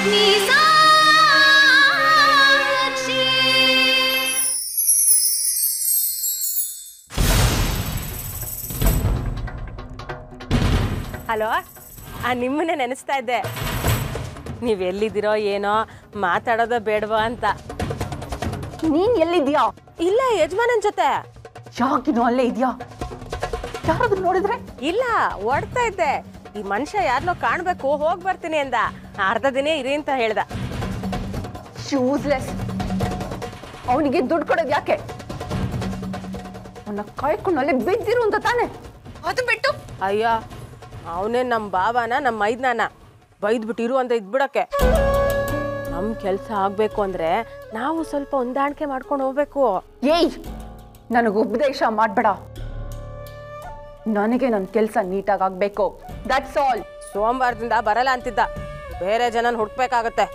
hello ಆ ನಿಮ್ಮನ್ನೇ ನೆನೆಸ್ತಾ ಇದ್ದೆ ನೀವು ಎಲ್ಲಿದ್ದೀರೋ ಏನೋ ಮಾತಾಡೋದೋ ಬೇಡವಾ ಅಂತ ನೀನ್ ಎಲ್ಲಿದ್ಯಾ ಇಲ್ಲ ಯಜಮಾನನ್ ಜೊತೆ ಯಾಕಿನ್ನು ಅಲ್ಲೇ ಇದ್ಯಾ ಯಾರಾದ್ರೂ ನೋಡಿದ್ರೆ ಇಲ್ಲ ಓಡ್ತಾ ಇದ್ದೆ ಈ ಮನುಷ್ಯ ಯಾರನ್ನೋ ಕಾಣ್ಬೇಕು ಹೋಗ್ ಬರ್ತೀನಿ ಅಂದ ಅರ್ಧ ದಿನ ಇರಿ ಅಂತ ಹೇಳ್ದ ಯೂಸ್ಲೆಸ್ ಅವನಿಗೆ ದುಡ್ಡು ಕೊಡೋದು ಯಾಕೆ ಅವನ್ನ ಕಾಯ್ಕೊಂಡು ಅಲ್ಲೇ ಬಿದ್ದಿರು ಅಂತ ತಾನೆ ಅದು ಬಿಟ್ಟು ಅಯ್ಯೋ ಅವನೇ ನಮ್ಮ ಬಾಬಾನ ನಮ್ಮ ಮೈದ್ನಾನ ಬೈದ್ಬಿಟ್ಟು ಇರು ಅಂತ ಇದ್ಬಿಡಕ್ಕೆ ನಮ್ಮ ಕೆಲಸ ಆಗ್ಬೇಕು ಅಂದ್ರೆ ನಾವು ಸ್ವಲ್ಪ ಹೊಂದಾಣಿಕೆ ಮಾಡ್ಕೊಂಡು ಹೋಗ್ಬೇಕು ಏಯ್ ನನಗೆ ಉಪದೇಶ ಮಾಡ್ಬೇಡ ನನಗೆ ನನ್ನ ಕೆಲಸ ನೀಟಾಗಿ ಆಗ್ಬೇಕು ದಟ್ಸ್ ಆಲ್ ಸೋಮವಾರದಿಂದ ಬರಲ್ಲ ಅಂತಿದ್ದ ಬೇರೆ ಜನನ ಹುಡ್ಕ್ಬೇಕಾಗತ್ತೆ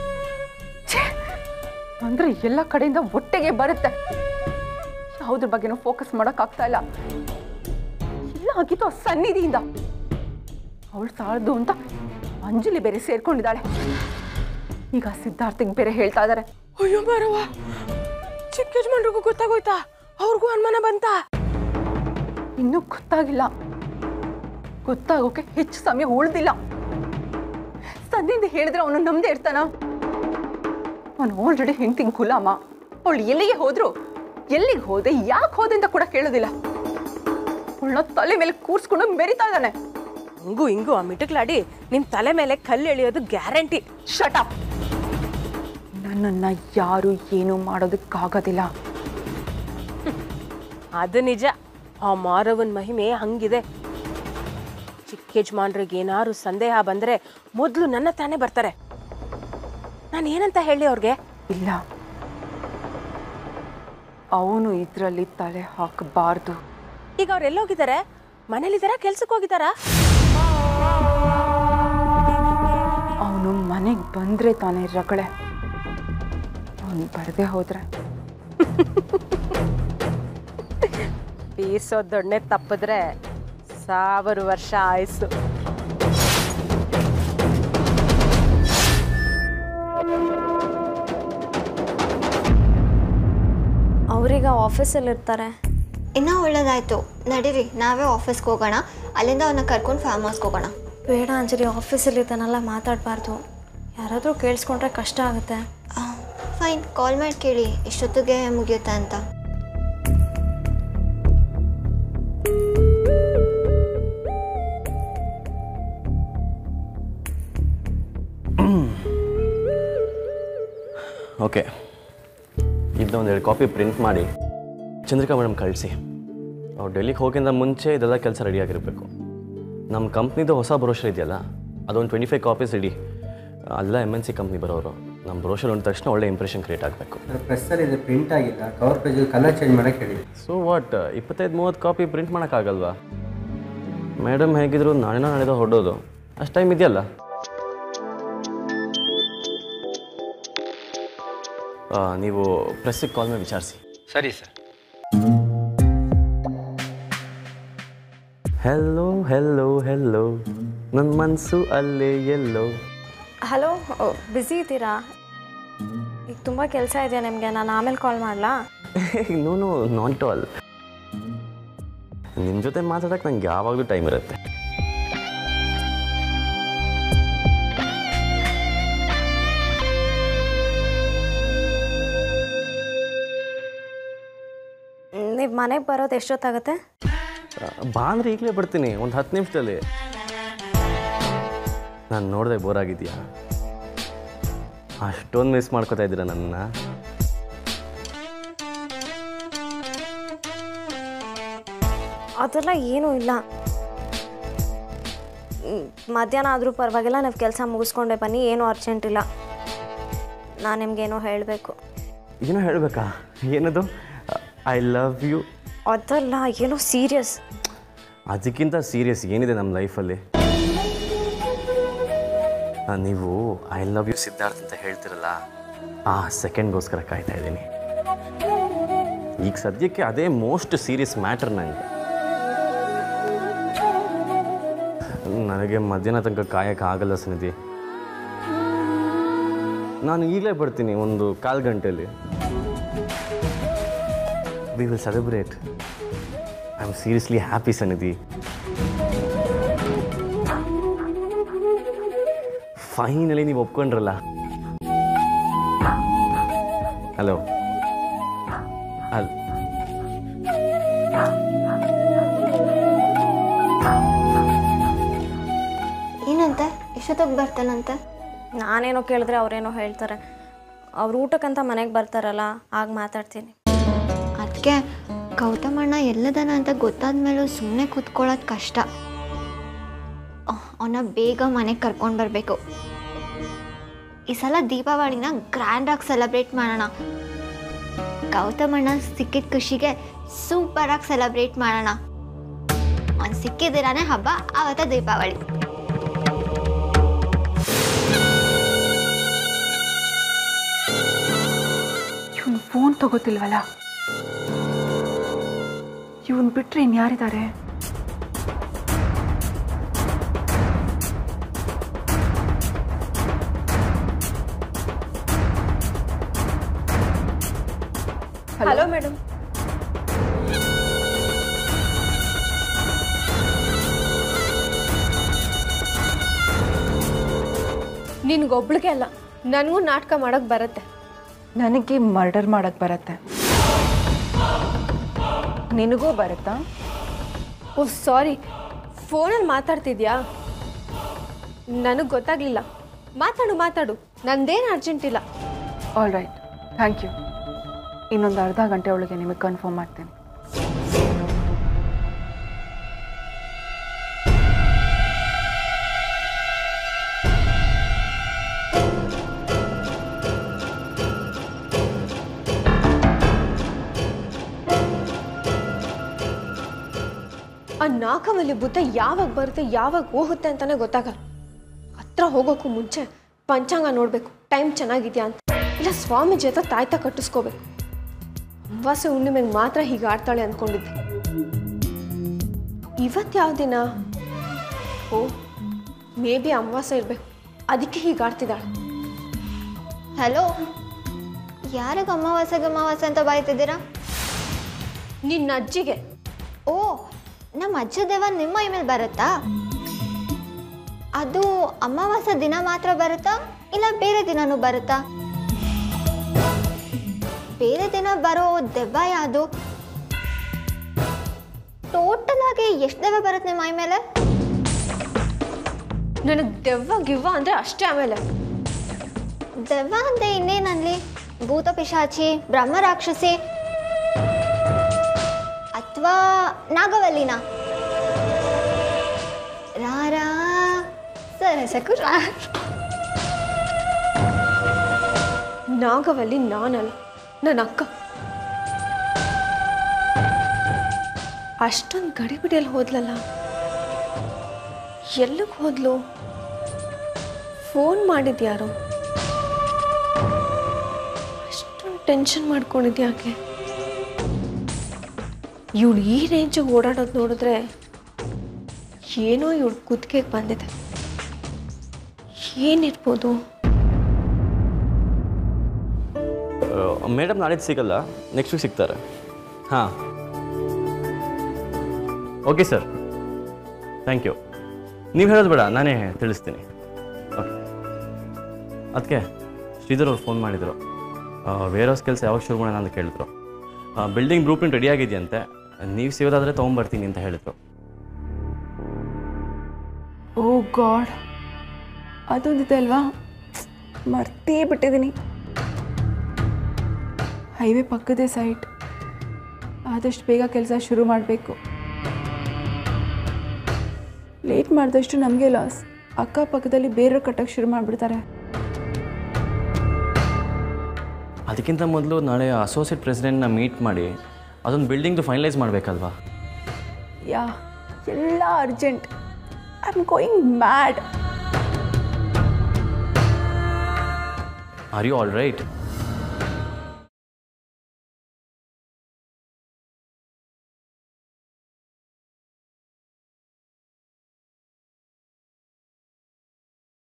ಅಂದ್ರೆ ಎಲ್ಲ ಕಡೆಯಿಂದ ಒಟ್ಟಿಗೆ ಬರುತ್ತೆ ಯಾವುದ್ರ ಬಗ್ಗೆನೂ ಫೋಕಸ್ ಮಾಡಕ್ ಆಗ್ತಾ ಇಲ್ಲ ಇಲ್ಲ ಆಗಿತ್ತು ಆ ಸನ್ನಿಧಿಯಿಂದ ಅವಳು ಸಾಳ್ದು ಅಂತ ಅಂಜಲಿ ಬೇರೆ ಸೇರ್ಕೊಂಡಿದ್ದಾಳೆ ಈಗ ಸಿದ್ಧಾರ್ಥಿಗೆ ಬೇರೆ ಹೇಳ್ತಾ ಇದ್ದಾರೆ ಅಯ್ಯೋ ಬರವ ಚಿಕ್ಕ ಯಜಮಾನ್ರಿಗೂ ಗೊತ್ತಾಗೋಯ್ತಾ ಅವ್ರಿಗೂ ಅನುಮಾನ ಬಂತ ಇನ್ನೂ ಗೊತ್ತಾಗಿಲ್ಲ ಗೊತ್ತಾಗೋಕೆ ಹೆಚ್ಚು ಸಮಯ ಉಳ್ದಿಲ್ಲ ಸದ್ಯದಿಂದ ಹೇಳಿದ್ರೆ ಅವನು ನಮ್ದೇ ಇರ್ತಾನ ಅವನು ಆಲ್ರೆಡಿ ಹೆಂಡ್ತಿಂಗ್ ಗುಲಾಮ ಅವಳು ಎಲ್ಲಿಗೆ ಹೋದ್ರು ಎಲ್ಲಿಗೆ ಹೋದೆ ಯಾಕೆ ಹೋದೆ ಅಂತ ಕೂಡ ಕೇಳೋದಿಲ್ಲ ಅವಳನ್ನ ತಲೆ ಮೇಲೆ ಕೂರ್ಸ್ಕೊಂಡು ಮೆರಿತಾ ಇದ್ದಾನೆ ಹಿಂಗೂ ಹಿಂಗೂ ಆ ಮಿಟಕ್ಲಾಡಿ ನಿಮ್ ತಲೆ ಮೇಲೆ ಕಲ್ಲು ಎಳೆಯೋದು ಗ್ಯಾರಂಟಿ ಶಟ್ ಅಪ್ ನನ್ನನ್ನ ಯಾರು ಏನು ಮಾಡೋದಕ್ಕಾಗೋದಿಲ್ಲ ಅದು ನಿಜ ಆ ಮಾರವನ್ ಮಹಿಮೆ ಹಂಗಿದೆ ಚಿಕ್ಕ ಯಜಮಾನ್ರಿಗೆ ಏನಾದ್ರು ಸಂದೇಹ ಬಂದ್ರೆ ಮೊದಲು ನನ್ನ ತಾನೇ ಬರ್ತಾರೆ ನಾನು ಏನಂತ ಹೇಳಿ ಅವ್ರಿಗೆ ಇಲ್ಲ ಅವನು ಇದರಲ್ಲಿ ತಲೆ ಹಾಕಬಾರ್ದು ಈಗ ಅವ್ರು ಎಲ್ಲೋಗಿದ್ದಾರೆ ಮನೇಲಿದ್ದಾರಾ ಕೆಲ್ಸಕ್ಕೆ ಹೋಗಿದ್ದಾರಾ ಅವನು ಮನೆಗೆ ಬಂದ್ರೆ ತಾನೇ ರಗಳೆ ಅವನು ಬರದೆ ಹೋದ್ರೆ ಬೀಸೋ ದೊಣ್ಣೆ ತಪ್ಪಿದ್ರೆ ಸಾವಿರ ವರ್ಷ ಆಯಸ್ಸು ಅವರೀಗ ಆಫೀಸಲ್ಲಿ ಇರ್ತಾರೆ ಇನ್ನೂ ಒಳ್ಳೇದಾಯ್ತು ನಡೀರಿ ನಾವೇ ಆಫೀಸ್ಗೆ ಹೋಗೋಣ ಅಲ್ಲಿಂದ ಅವನ್ನ ಕರ್ಕೊಂಡು ಫಾರ್ಮ್ ಹೌಸ್ಗೆ ಹೋಗೋಣ ಬೇಡ ಅಂಜಲಿ ಆಫೀಸಲ್ಲಿ ಇದ್ದಾನಲ್ಲ ಮಾತಾಡಬಾರ್ದು ಯಾರಾದರೂ ಕೇಳಿಸ್ಕೊಂಡ್ರೆ ಕಷ್ಟ ಆಗುತ್ತೆ ಫೈನ್ ಕಾಲ್ ಮಾಡಿ ಕೇಳಿ ಎಷ್ಟೊತ್ತಿಗೆ ಮುಗಿಯುತ್ತೆ ಅಂತ ಓಕೆ ಇದೊಂದು ಎರಡು ಕಾಪಿ ಪ್ರಿಂಟ್ ಮಾಡಿ ಚಂದ್ರಿಕಾ ಮೇಡಮ್ ಕಳಿಸಿ ಅವ್ರು ಡೆಲ್ಲಿಗೆ ಹೋಗಿಂದ ಮುಂಚೆ ಇದೆಲ್ಲ ಕೆಲಸ ರೆಡಿಯಾಗಿರಬೇಕು ನಮ್ಮ ಕಂಪ್ನಿದು ಹೊಸ ಬ್ರೋಷರ್ ಇದೆಯಲ್ಲ ಅದೊಂದು ಟ್ವೆಂಟಿ ಫೈವ್ ಕಾಪೀಸ್ ಇಡಿ ಅಲ್ಲ ಎಮ್ ಎನ್ ಸಿ ಕಂಪ್ನಿ ಬರೋರು ನಮ್ಮ ಬ್ರೋಷರ್ ಹೊಂದ ತಕ್ಷಣ ಒಳ್ಳೆ ಇಂಪ್ರೆಷನ್ ಕ್ರಿಯೇಟ್ ಆಗಬೇಕು ಸರ್ ಪ್ರೆಸ್ಸಲ್ಲಿ ಇದೆ ಪ್ರಿಂಟ್ ಆಗಿಲ್ಲ ಕವರ್ ಪೇಜಲ್ಲಿ ಕಲರ್ ಚೇಂಜ್ ಮಾಡೋಕ್ಕೆ ಹೇಳಿ ಸೊ ವಾಟ್ ಇಪ್ಪತ್ತೈದು ಮೂವತ್ತು ಕಾಪಿ ಪ್ರಿಂಟ್ ಮಾಡೋಕ್ಕಾಗಲ್ವಾ ಮೇಡಮ್ ಹೇಗಿದ್ರು ನಾಳೆನ ನಾಳೆದ ಹೊರಡೋದು ಅಷ್ಟು ಟೈಮ್ ಇದೆಯಲ್ಲ ಆ, ನೀವು ಪ್ರೆಸ್ಸಿಗೆ ಕಾಲ್ ಮಾಡಿ ವಿಚಾರಿಸಿ ಸರಿ ಸರ್ ಹೆಲ್ಲೋ ಹೆಲ್ಲೋ ಹೆಲ್ಲೋ ನನ್ನ ಮನಸ್ಸು ಅಲ್ಲೇ ಎಲ್ಲೋ ಹಲೋ ಬ್ಯುಸಿ ಇದ್ದೀರಾ ಈಗ ತುಂಬ ಕೆಲಸ ಇದೆ ನಿಮಗೆ ನಾನು ಆಮೇಲೆ ಕಾಲ್ ಮಾಡಲಾ ನೋ ನೋ ನಾಟ್ ಆಲ್ ನಿಮ್ಮ ಜೊತೆ ಮಾತಾಡೋಕೆ ನಂಗೆ ಯಾವಾಗಲೂ ಟೈಮ್ ಇರುತ್ತೆ ನೀವು ಮನೆಗೆ ಬರೋದು ಎಷ್ಟೊತ್ತಾಗುತ್ತೆ ಆ, ಬಾ ಅಂದ್ರೆ ಈಗಲೇ ಬರ್ತೀನಿ ಒಂದು ಹತ್ತು ನಿಮಿಷದಲ್ಲಿ ನಾನು ನೋಡಿದೆ ಬೋರ್ ಆಗಿದೆಯಾ ಅಷ್ಟೊಂದು ಮಿಸ್ ಮಾಡ್ಕೋತಾ ಇದ್ದೀರಾ ನನ್ನ ಅದೆಲ್ಲ ಏನೂ ಇಲ್ಲ ಮ್, ಮಧ್ಯಾಹ್ನ ಆದರೂ ಪರವಾಗಿಲ್ಲ ನೀವು ಕೆಲಸ ಮುಗಿಸ್ಕೊಂಡೆ ಬನ್ನಿ ಏನೂ ಅರ್ಜೆಂಟ್ ಇಲ್ಲ ನಾನು ನಿಮ್ಗೇನೋ ಹೇಳಬೇಕು ಏನೋ ಹೇಳಬೇಕಾ ಏನದು ಐ ಲವ್ ಯು ಅದಲ್ಲ ಏನೋ ಸೀರಿಯಸ್ ಅದಕ್ಕಿಂತ ಸೀರಿಯಸ್ ಏನಿದೆ ನಮ್ಮ ಲೈಫಲ್ಲಿ ನೀವು ಐ ಲವ್ ಯು ಸಿದ್ಧಾರ್ಥ್ ಅಂತ ಹೇಳ್ತಿರಲ್ಲ ಆ ಸೆಕೆಂಡ್ಗೋಸ್ಕರ ಕಾಯ್ತಾ ಇದ್ದೀನಿ ಈಗ ಸದ್ಯಕ್ಕೆ ಅದೇ ಮೋಸ್ಟ್ ಸೀರಿಯಸ್ ಮ್ಯಾಟರ್ ನನಗೆ ನನಗೆ ಮಧ್ಯಾಹ್ನ ತನಕ ಕಾಯಕ್ಕೆ ಆಗಲ್ಲ ಸನ್ನಿಧಿ ನಾನು ಈಗಲೇ ಬರ್ತೀನಿ ಒಂದು ಕಾಲು ಗಂಟೆಯಲ್ಲಿ we will celebrate I am seriously happy Sannidhi finally ನೀವು ಒಪ್ಕೊಂಡ್ರಲ್ಲ ಹಲೋ ಅಲ್ ಏನಂತೆ ಎಷ್ಟೊತ್ತಿಗೆ ಬರ್ತಾನಂತೆ ನಾನೇನೋ ಕೇಳಿದ್ರೆ ಅವರೇನೋ ಹೇಳ್ತಾರೆ ಅವ್ರು ಊಟಕ್ಕಂತ ಮನೆಗೆ ಬರ್ತಾರಲ್ಲ ಆಗ ಮಾತಾಡ್ತೀನಿ ಅದಕ್ಕೆ ಗೌತಮಣ್ಣ ಎಲ್ಲದನ ಅಂತ ಗೊತ್ತಾದ ಮೇಲೂ ಸುಮ್ಮನೆ ಕೂತ್ಕೊಳ್ಳೋದು ಕಷ್ಟ ಅವನ್ನ ಬೇಗ ಮನೆಗೆ ಕರ್ಕೊಂಡು ಬರಬೇಕು ಈ ಸಲ ದೀಪಾವಳಿನ ಗ್ರ್ಯಾಂಡಾಗಿ ಸೆಲೆಬ್ರೇಟ್ ಮಾಡೋಣ ಗೌತಮಣ್ಣ ಸಿಕ್ಕಿದ ಖುಷಿಗೆ ಸೂಪರಾಗಿ ಸೆಲೆಬ್ರೇಟ್ ಮಾಡೋಣ ಅವ್ನು ಸಿಕ್ಕಿದಿರಾನೇ ಹಬ್ಬ ಆವತ್ತ ದೀಪಾವಳಿ ಇವನು ಫೋನ್ ತಗೋತಿಲ್ವಲ್ಲ ಇವನ್ ಬಿಟ್ರೆ ಇನ್ಯಾರಿದ್ದಾರೆ ಹಲೋ ಮೇಡಮ್ ನಿನ್ಗೊಬ್ಳಿಗೆ ಅಲ್ಲ ನನಗೂ ನಾಟಕ ಮಾಡೋಕ್ಕೆ ಬರುತ್ತೆ ನನಗೆ ಮರ್ಡರ್ ಮಾಡಕ್ ಬರತ್ತೆ ನಿನಗೂ ಬರುತ್ತಾ ಓಹ್ ಸಾರಿ ಫೋನಲ್ಲಿ ಮಾತಾಡ್ತಿದ್ಯಾ ನನಗೆ ಗೊತ್ತಾಗ್ಲಿಲ್ಲ ಮಾತಾಡು ಮಾತಾಡು ನಂದೇನು ಅರ್ಜೆಂಟ್ ಇಲ್ಲ ಆಲ್ ರೈಟ್ ಥ್ಯಾಂಕ್ ಯು ಇನ್ನೊಂದು ಅರ್ಧ ಗಂಟೆ ಒಳಗೆ ನಿಮಗೆ ಕನ್ಫರ್ಮ್ ಮಾಡ್ತೀನಿ ಆ ನಾಲ್ಕವಲ್ಲಿ ಬುದ್ಧ ಯಾವಾಗ ಬರುತ್ತೆ ಯಾವಾಗ ಹೋಗುತ್ತೆ ಅಂತಾನೆ ಗೊತ್ತಾಗಲ್ಲ ಹತ್ರ ಹೋಗೋಕ್ಕೂ ಮುಂಚೆ ಪಂಚಾಂಗ ನೋಡಬೇಕು ಟೈಮ್ ಚೆನ್ನಾಗಿದೆಯಾ ಅಂತ ಇಲ್ಲ ಸ್ವಾಮಿ ಜೊತೆ ತಾಯ್ತ ಕಟ್ಟಿಸ್ಕೋಬೇಕು ಅಮಾವಾಸ್ಯೆ ಹುಣ್ಣಿಮೆಗೆ ಮಾತ್ರ ಹೀಗೆ ಆಡ್ತಾಳೆ ಅಂದ್ಕೊಂಡಿದ್ದೆ ಇವತ್ತು ಯಾವ ದಿನ ಓ ಮೇ ಬಿ ಅಮಾವಾಸ್ಯೆ ಇರಬೇಕು ಅದಕ್ಕೆ ಹೀಗೆ ಆಡ್ತಿದ್ದಾಳೆ ಹಲೋ ಯಾರಿಗೆ ಅಮಾವಾಸ್ಯೆ ಅಮಾವಾಸ್ಯೆ ಅಂತ ಬಾಯ್ತಿದ್ದೀರಾ ನಿನ್ನ ಅಜ್ಜಿಗೆ ಓ ನಮ್ಮ ಅಜ್ಜ ದೇವ ನಿಮ್ಮ ಇಮೇಲ್ ಬರುತ್ತಾ ಅದು ಅಮಾವಾಸ್ಯ ದಿನ ಮಾತ್ರ ಬರುತ್ತಾ ಇಲ್ಲ ಬೇರೆ ದಿನನೂ ಬರುತ್ತಾ ಬೇರೆ ದಿನ ಬರೋ ದೆವ್ವ ಯಾವುದು ಟೋಟಲ್ ಆಗಿ ಎಷ್ಟು ದೆವ್ವ ಬರುತ್ತೆ ನಿಮ್ಮ ಮೈ ಮೇಲೆ ನನಗೆ ದೆವ್ವ ಗಿವ್ವ ಅಂದರೆ ಅಷ್ಟೇ ಆಮೇಲೆ ದೆವ್ವ ಅಂದ್ರೆ ಇನ್ನೇನಲ್ಲಿ ಭೂತ ಪಿಶಾಚಿ ಬ್ರಹ್ಮ ರಾಕ್ಷಸಿ ಅಥವಾ ನಾಗವಲ್ಲಿನ ರಾರಾ ಸರಸಕು ರಾ ನಾಗವಲ್ಲಿ ನಾನಲ್ಲ ನನ್ನ ಅಕ್ಕ ಅಷ್ಟೊಂದು ಗಡಿಬಿಡಿಯಲ್ಲಿ ಹೋದ್ಲಲ್ಲ ಎಲ್ಲಿಗೆ ಹೋದ್ಲು ಫೋನ್ ಮಾಡಿದ್ಯಾರು ಅಷ್ಟೊಂದು ಟೆನ್ಷನ್ ಮಾಡ್ಕೊಂಡಿದ್ಯಾಕೆ ಇವಳು ಈ ರೇಂಜಿಗೆ ಓಡಾಡೋದು ನೋಡಿದ್ರೆ ಏನೋ ಇವಳು ಕುತ್ತಿಗೆಗೆ ಬಂದಿದೆ ಏನಿರ್ಬೋದು ಮೇಡಮ್ ನಾಳೆ ಸಿಗಲ್ಲ ನೆಕ್ಸ್ಟ್ ವೀಕ್ ಸಿಗ್ತಾರೆ ಹಾಂ ಓಕೆ ಸರ್ ಥ್ಯಾಂಕ್ ಯು ನೀವು ಹೇಳೋದು ಬೇಡ ನಾನೇ ತಿಳಿಸ್ತೀನಿ ಓಕೆ ಅದಕ್ಕೆ ಶ್ರೀಧರ್ ಅವ್ರು ಫೋನ್ ಮಾಡಿದರು ವೇರ್ ಹೌಸ್ ಕೆಲಸ ಯಾವಾಗ ಶುರು ಮಾಡೋಣ ಅಂತ ಕೇಳಿದ್ರು ಬಿಲ್ಡಿಂಗ್ ಬ್ಲೂ ಪ್ರಿಂಟ್ ರೆಡಿ ಆಗಿದೆಯಂತೆ ನೀವು ಸಿಗೋದಾದರೆ ತೊಗೊಂಬರ್ತೀನಿ ಅಂತ ಹೇಳಿದ್ರು ಓ ಗಾಡ್ ಅದೊಂದಿದೆ ಅಲ್ವಾ ಮರ್ತೇ ಬಿಟ್ಟಿದ್ದೀನಿ ಹೈವೇ ಪಕ್ಕದೇ ಸೈಟ್ ಆದಷ್ಟು ಬೇಗ ಕೆಲಸ ಶುರು ಮಾಡಬೇಕು ಲೇಟ್ ಮಾಡಿದಷ್ಟು ನಮಗೆ ಲಾಸ್ ಅಕ್ಕಪಕ್ಕದಲ್ಲಿ ಬೇರೆಯವ್ರು ಕಟ್ಟಕ್ಕೆ ಶುರು ಮಾಡಿಬಿಡ್ತಾರೆ ಅದಕ್ಕಿಂತ ಮೊದಲು ನಾಳೆ ಅಸೋಸಿಯೇಟ್ ಪ್ರೆಸಿಡೆಂಟ್ನ ಮೀಟ್ ಮಾಡಿ ಅದೊಂದು ಬಿಲ್ಡಿಂಗ್ದು ಫೈನಲೈಸ್ ಮಾಡಬೇಕಲ್ವಾ ಯಾ ಎಲ್ಲ urgent I am going mad are you all right